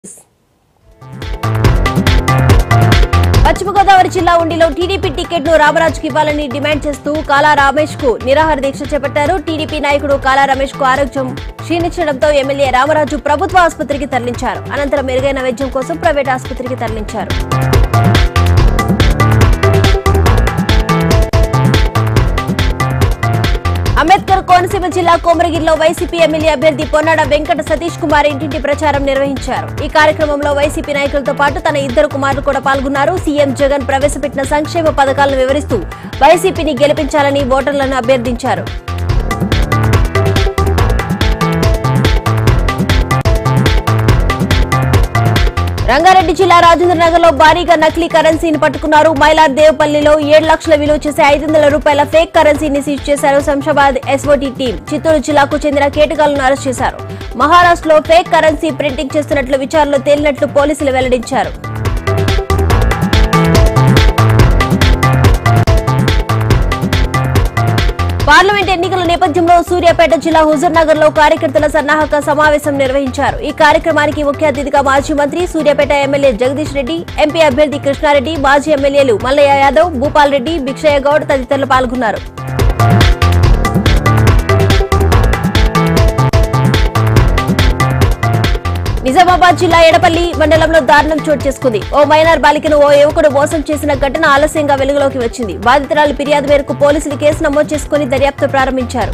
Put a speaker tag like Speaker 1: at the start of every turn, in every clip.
Speaker 1: పశ్చిమ గోదావరి జిల్లా ఉండిలో TDP ticket ను రామరాజుకి ఇవ్వాలని డిమాండ్ చేస్తూ కాలా రమేష్ కు నిరాహార దీక్ష చేపట్టారు టీడీపీ నాయకుడు కాలా రమేష్ కు ఆరోగ్యం క్షీణించడంతో ఎమ్మెల్యే రామరాజు ప్రభుత్వ ఆసుపత్రికి తరలించారు అనంతరం మెరుగైన వైద్యం కోసం ప్రైవేట్ ఆసుపత్రికి తరలించారు అంబేద్కర్ కోనసీమ జిల్లా కోమరగిరిలో వైసీపీ ఎమ్మెల్యే అభ్యర్థి పొన్నాడ వెంకట సతీష్ కుమార్ ఇంటింటి ప్రచారం నిర్వహించారు ఈ కార్యక్రమంలో వైసీపీ నాయకులతో పాటు తన ఇద్దరు కుమారులు కూడా పాల్గొన్నారు సీఎం జగన్ ప్రవేశపెట్టిన సంక్షేమ పథకాలను వివరిస్తూ వైసీపీని గెలిపించాలని ఓటర్లను అభ్యర్థించారు రంగారెడ్డి జిల్లా రాజేంద్రనగర్ లో భారీగా నకిలీ కరెన్సీని పట్టుకున్నారు మైలార్ దేవపల్లిలో ఏడు లక్షల విలువ చేసే ఐదు వందల రూపాయల ఫేక్ కరెన్సీని సీజ్ చేశారు శంషాబాద్ ఎస్ఓటీ టీం చిత్తూరు జిల్లాకు చెందిన కేటగాళ్లను అరెస్ట్ చేశారు మహారాష్ట్రలో ఫేక్ కరెన్సీ ప్రింటింగ్ చేస్తున్నట్లు విచారణలో తేలినట్లు పోలీసులు వెల్లడించారు పార్లమెంట్ ఎన్నికల నేపథ్యంలో సూర్యాపేట జిల్లా హుజూర్ నగర్ లో కార్యకర్తల సన్నాహక సమావేశం నిర్వహించారు ఈ కార్యక్రమానికి ముఖ్య అతిథిగా మాజీ మంత్రి సూర్యాపేట ఎమ్మెల్యే జగదీష్ రెడ్డి ఎంపీ అభ్యర్థి కృష్ణారెడ్డి మాజీ ఎమ్మెల్యేలు మల్లయ్య యాదవ్ భూపాల్ రెడ్డి భిక్షయ్య గౌడ్ తదితరులు పాల్గొన్నారు నిజామాబాద్ జిల్లా ఎడపల్లి మండలంలో దారుణం చోటు చేసుకుంది ఓ మైనర్ బాలికను ఓ యువకుడు మోసం చేసిన ఘటన ఆలస్యంగా వెలుగులోకి వచ్చింది బాధితురాలు ఫిర్యాదు మేరకు పోలీసులు కేసు నమోదు చేసుకుని దర్యాప్తు ప్రారంభించారు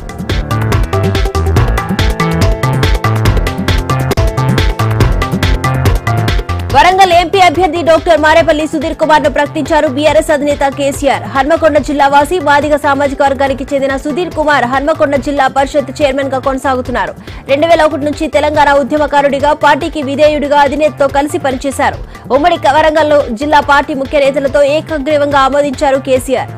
Speaker 1: వరంగల్ ఎంపీ అభ్యర్థి డాక్టర్ మారేపల్లి సుధీర్ కుమార్ ను ప్రకటించారు బీఆర్ఎస్ అధినేత కేసీఆర్ హన్మకొండ జిల్లా వాసి మాదిగ సామాజిక వర్గానికి చెందిన సుధీర్ కుమార్ హన్మకొండ జిల్లా పరిషత్ చైర్మన్ గా కొనసాగుతున్నారు రెండు వేల ఒకటి నుంచి తెలంగాణ ఉద్యమకారుడిగా పార్టీకి విధేయుడిగా అధినేతతో కలిసి పనిచేశారు ఉమ్మడి వరంగల్ జిల్లా పార్టీ ముఖ్య నేతలతో ఏకగ్రీవంగా ఆమోదించారు కేసీఆర్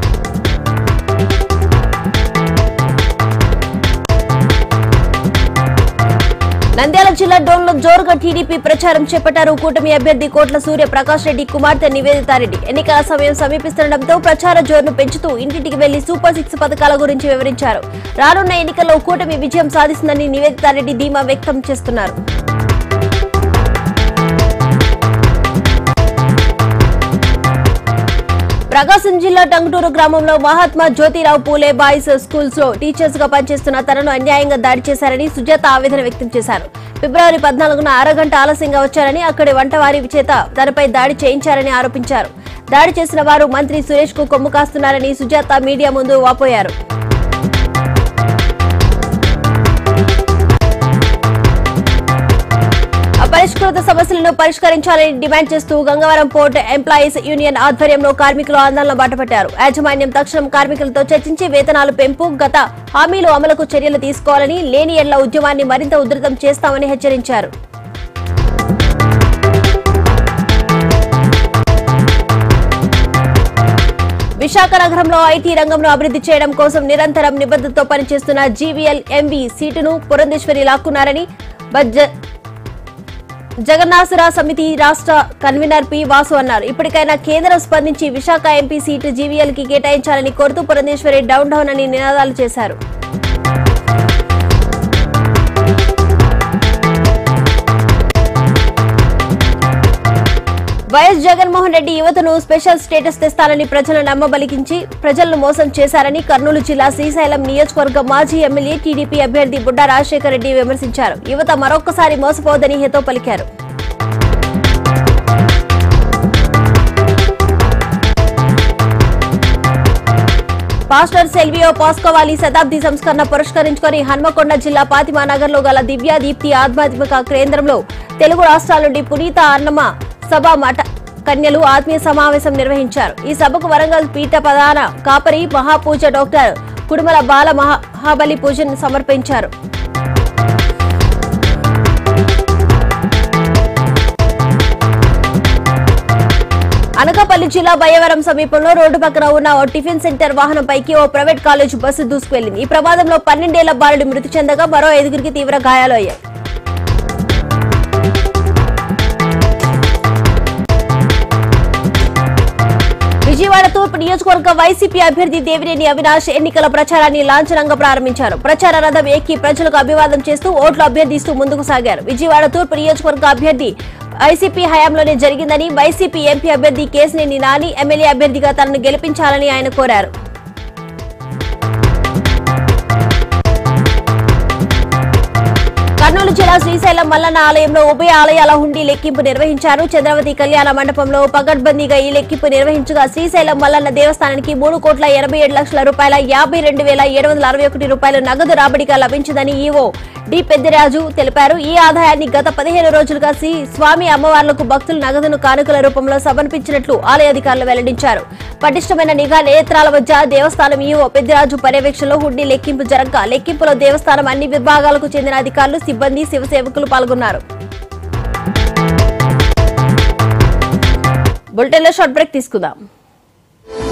Speaker 1: నంద్యాల జిల్లా డోన్లో జోరుగా టీడీపీ ప్రచారం చేపట్టారు కూటమి అభ్యర్థి కోట్ల సూర్య ప్రకాష్ రెడ్డి కుమార్తె నివేదితారెడ్డి ఎన్నికల సమయం సమీపిస్తుండటంతో ప్రచార జోరును పెంచుతూ ఇంటింటికి వెళ్లి సూపర్ సిక్స్ పథకాల గురించి వివరించారు రానున్న ఎన్నికల్లో కూటమి విజయం సాధిస్తుందని నివేదితారెడ్డి ధీమా వ్యక్తం చేస్తున్నారు ప్రకాశం జిల్లా టంగుటూరు గ్రామంలో మహాత్మా జ్యోతిరావు పూలే బాయ్స్ స్కూల్స్ లో టీచర్స్ గా పనిచేస్తున్న తనను అన్యాయంగా దాడి చేశారని సుజాత ఆవేదన వ్యక్తం చేశారు ఫిబ్రవరి పద్నాలుగున అరగంట ఆలస్యంగా వచ్చారని అక్కడి వంటవారి చేత తనపై దాడి చేయించారని ఆరోపించారు దాడి చేసిన వారు మంత్రి సురేష్ కు కొమ్ము కాస్తున్నారని సుజాత మీడియా ముందు వాపోయారు అపరిష్కృత సమస్యలను పరిష్కరించాలని డిమాండ్ చేస్తూ గంగవరం పోర్ట్ ఎంప్లాయీస్ యూనియన్ ఆధ్వర్యంలో కార్మికులు ఆందోళన బాటపట్టారు యాజమాన్యం తక్షణం కార్మికులతో చర్చించి వేతనాలు పెంపు గత హామీలు అమలుకు చర్యలు తీసుకోవాలని లేని ఎడ్ల ఉద్యమాన్ని మరింత ఉధృతం చేస్తామని హెచ్చరించారు విశాఖ నగరంలో ఐటీ రంగంలో అభివృద్ధి చేయడం కోసం నిరంతరం నిబద్ధతతో పనిచేస్తున్న జీవీఎల్ ఎంవీ సీటును పురంధేశ్వరి లాక్కున్నారని బడ్జెట్ జగన్నాసుర సమితి రాష్ట్ర కన్వీనర్ పి వాసు అన్నారు ఇప్పటికైనా కేంద్రం స్పందించి విశాఖ ఎంపీ సీటు జీవీఎల్ కి కేటాయించాలని కోరుతూ పురంధేశ్వరి డౌన్ డౌన్ అని నినాదాలు చేశారు వైఎస్ జగన్మోహన్ రెడ్డి యువతను స్పెషల్ స్టేటస్ తెస్తానని ప్రజలను నమ్మబలికించి ప్రజలను మోసం చేశారని కర్నూలు జిల్లా శ్రీశైలం నియోజకవర్గ మాజీ ఎమ్మెల్యే టీడీపీ అభ్యర్థి బుడ్డా రాజశేఖర రెడ్డి విమర్శించారు యువత మరొక్కసారి మోసపోవద్దని హితో పలికారు పాస్టర్ సెల్వియో పాస్కోవాలి శతాబ్ది సంస్కరణ పురస్కరించుకొని హన్మకొండ జిల్లా పాతిమానగర్ లో గల దివ్య దీప్తి ఆధ్యాత్మిక కేంద్రంలో తెలుగు రాష్ట్రాల నుండి పునీత అన్నమ సభ మఠ కన్యలు ఆత్మీయ సమావేశం నిర్వహించారు ఈ సభకు వరంగల్ పీఠ ప్రధాన కాపరి మహాపూజ డాక్టర్ కుడుమల బాల మహాబలి పూజను సమర్పించారు అనకాపల్లి జిల్లా బయ్యవరం సమీపంలో రోడ్డు పక్కన ఉన్న ఓ టిఫిన్ సెంటర్ వాహనంపైకి ఓ ప్రైవేట్ కాలేజ్ బస్సు దూసుకువెళ్లింది ఈ ప్రమాదంలో పన్నెండేళ్ల బాలుడి మృతి చెందగా మరో ఐదుగురికి తీవ్ర గాయాలు అయ్యాయి విజయవాడ తూర్పు నియోజకవర్గ వైసీపీ అభ్యర్థి దేవినేని అవినాష్ ఎన్నికల ప్రచారాన్ని లాంఛనంగా ప్రారంభించారు ప్రచార రథం ఎక్కి ప్రజలకు అభివాదం చేస్తూ ఓట్లు అభ్యర్థిస్తూ ముందుకు సాగారు విజయవాడ తూర్పు నియోజకవర్గ అభ్యర్థి వైసీపీ హయాంలోనే జరిగిందని వైసీపీ ఎంపీ అభ్యర్థి కేసినేని నాని ఎమ్మెల్యే అభ్యర్థిగా తనను గెలిపించాలని ఆయన కోరారు కర్నూలు జిల్లా శ్రీశైలం మల్లన్న ఆలయంలో ఉభయ ఆలయాల హుండీ లెక్కింపు నిర్వహించారు చంద్రవతి కళ్యాణ మండపంలో పగడ్బందీగా ఈ లెక్కింపు నిర్వహించగా శ్రీశైలం మల్లన్న దేవస్థానానికి మూడు కోట్ల ఎనభై ఏడు లక్షల రూపాయల యాభై రెండు వేల ఏడు వందల అరవై ఒకటి రూపాయలు నగదు రాబడిగా లభించిందని ఈవో డి పెద్దిరాజు తెలిపారు ఈ ఆదాయాన్ని గత పదిహేను రోజులుగా శ్రీ స్వామి అమ్మవార్లకు భక్తులు నగదును కానుకల రూపంలో సమర్పించినట్లు ఆలయ అధికారులు వెల్లడించారు పటిష్టమైన నిఘా నేత్రాల మధ్య దేవస్థానం ఈవో పెద్దిరాజు పర్యవేక్షణలో హుండీ లెక్కింపు జరగగా లెక్కింపులో దేవస్థానం అన్ని విభాగాలకు చెందిన అధికారులు సిబ్బంది శివసేవకులు పాల్గొన్నారు బులెటిన్లో షార్ట్ బ్రేక్ తీసుకుందాం